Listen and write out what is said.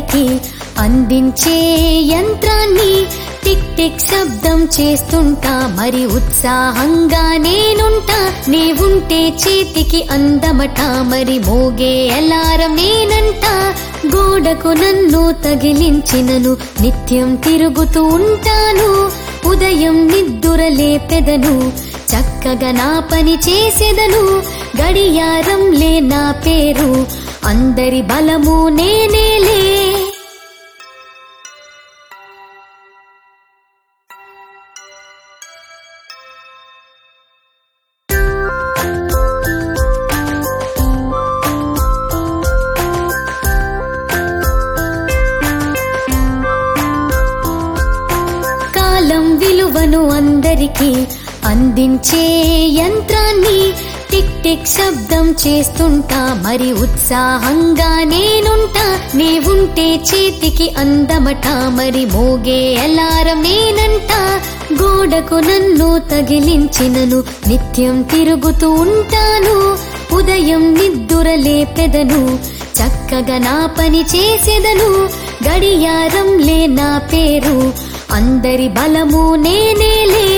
అందరికి అందించే యంత్రాన్ని టిక్ టిక్ శబ్దం చేస్తుంటా మరి ఉత్సాహంగా నేనుంటా నీవుంటే చేతికి అందమట మరి మోగే అలారం నేనంట గోడకు నన్ను తగిలించినను నిత్యం తిరుగుతూ ఉంటాను ఉదయం నిద్దుర లేపెదను చక్కగా నా పని చేసేదను గడియారం లే నా పేరు అందరి బలము నేనేలే కాలం విలువను అందరికి అందించే యంత్రాన్ని టిక్ టిక్ శబ్దం చేస్తుంటా మరి ఉత్సాహంగా నేనుంటా నీవుంటే చేతికి అందమట మరి మోగే అలారం నేనంట గోడకు నన్ను తగిలించినను నిత్యం తిరుగుతూ ఉంటాను ఉదయం నిద్దుర లేపెదను చక్కగా నా పని చేసేదను గడియారం లే నా పేరు అందరి బలము నేనేలే